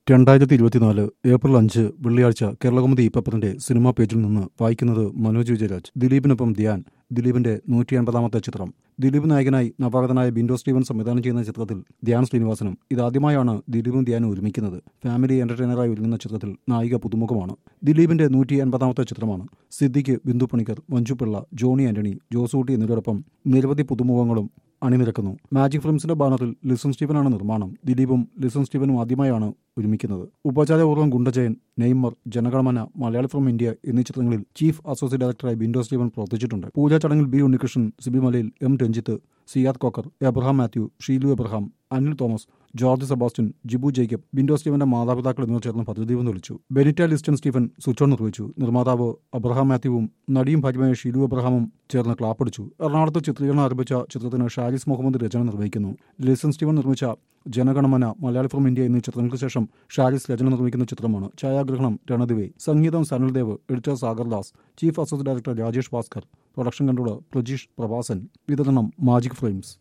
രണ്ടായിരത്തി ഇരുപത്തിനാല് ഏപ്രിൽ അഞ്ച് വെള്ളിയാഴ്ച കേരളകൗമുദി പേപ്പറിന്റെ സിനിമാ പേജിൽ നിന്ന് വായിക്കുന്നത് മനോജ് വിജയരാജ് ദിലീപിനൊപ്പം ധ്യാൻ ദിലീപിന്റെ നൂറ്റി അൻപതാമത്തെ ചിത്രം ദിലീപ് നായകനായി നവാഗതനായ ബിൻഡോ സ്റ്റീവൻ സംവിധാനം ചെയ്യുന്ന ചിത്രത്തിൽ ധ്യാൻ ശ്രീനിവാസനും ഇതാദ്യമായാണ് ദിലീപും ധ്യാനും ഒരുമിക്കുന്നത് ഫാമിലി എന്റർടൈനറായി ഒരുങ്ങുന്ന ചിത്രത്തിൽ നായിക പുതുമുഖമാണ് ദിലീപിന്റെ നൂറ്റി അൻപതാമത്തെ ചിത്രമാണ് സിദ്ദിഖ് ബിന്ദു പണിക്കർ മഞ്ജു പിള്ള ജോണി ആന്റണി ജോസൂട്ടി എന്നിവരോടൊപ്പം നിരവധി പുതുമുഖങ്ങളും അണിനിരക്കുന്നു മാജിക് ഫിലിംസിന്റെ ബാനറിൽ ലിസൺ സ്റ്റീവനാണ് നിർമ്മാണം ദിലീപും ലിസൺ സ്റ്റീവനും ആദ്യമായാണ് ഒരുമിക്കുന്നത് Upacharapoorvam Gundajayan Neymar Janaganamana Malayali from India എന്നീ ചിത്രങ്ങളിൽ ചീഫ് അസോസിയേറ്റ് ഡയറക്ടറായി ബിൻഡോ സ്റ്റീവൻ പ്രവർത്തിച്ചിട്ടുണ്ട് പൂജാ ചടങ്ങിൽ B Unnikrishnan Siby Malayil M Ranjith Siyad Kokker Abraham Mathew Sheelu Abraham Anil Thomas George Sebastian Jibu Jacob Bindo സ്റ്റീവന്റെ മാതാപിതാക്കൾ എന്നിവർ ചേർന്ന് പദ്ധതിദീപം തെളിച്ചു Benitta Listin Stephen switch on നിർവഹിച്ചു നിർമ്മാതാവ് അബ്രഹാം മാത്യുവും നടിയും ഭാര്യമായ ഷീലു എബ്രഹാമും ചേർന്ന് ക്ലാപ്പടിച്ചു എറണാകുളത്ത് ചിത്രീകരണം ആരംഭിച്ച ചിത്രത്തിന് ഷാരിസ് മുഹമ്മദ് രചന നിർവഹിക്കുന്നു ലിസൺ സ്റ്റീവൻ നിർമ്മിച്ച ജനഗണമന മലയാളി ഫ്രം ഇന്ത്യ എന്നീ ചിത്രങ്ങൾക്ക് ശേഷം ഷാരിസ് രചന നിർമ്മിക്കുന്ന ചിത്രമാണ് ഛായാഗ്രഹണം രണദിവേ സംഗീതം Sanaldev editor Sagardas chief associate director Rajesh Bhaskar production controller Prajeesh Prabhasan വിതരണം മാജിക് ഫ്രെയിംസ്